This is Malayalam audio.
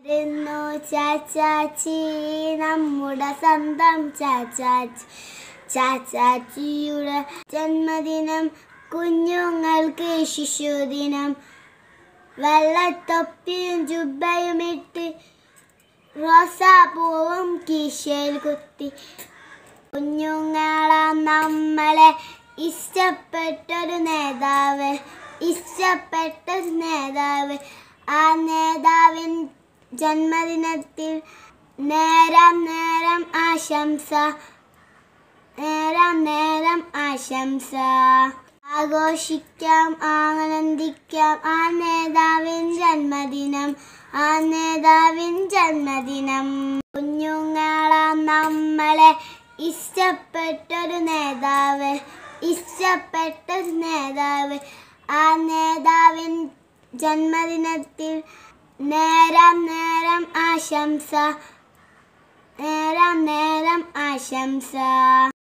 വരുന്നു ചാച്ചാച്ചി നമ്മുടെ സ്വന്തം ചാച്ചാച്ചി ചാച്ചാച്ചിയുടെ ജന്മദിനം കുഞ്ഞുങ്ങൾക്ക് ശിശുദിനം വെള്ളത്തൊപ്പിയും ജുബയും ഇട്ട് റോസാപ്പൂവും കീശയിൽ കുത്തി കുഞ്ഞുങ്ങളാം നമ്മളെ ഇഷ്ടപ്പെട്ടൊരു നേതാവ് ഇഷ്ടപ്പെട്ടൊരു നേതാവ് ആ നേതാവിൻ ജന്മദിനത്തിൽ നേരം നേരം ആശംസ നേരം നേരം ആശംസ ആഘോഷിക്കാം ആനന്ദിക്കാം ആ നേതാവിൻ ജന്മദിനം ആ നേതാവിൻ ജന്മദിനം കുഞ്ഞുങ്ങളാം നമ്മളെ ഇഷ്ടപ്പെട്ടൊരു നേതാവ് ഇഷ്ടപ്പെട്ടൊരു നേതാവ് ആ നേതാവിൻ ജന്മദിനത്തിൽ നേരം നേരം ആശംസ നേരം നേരം ആശംസ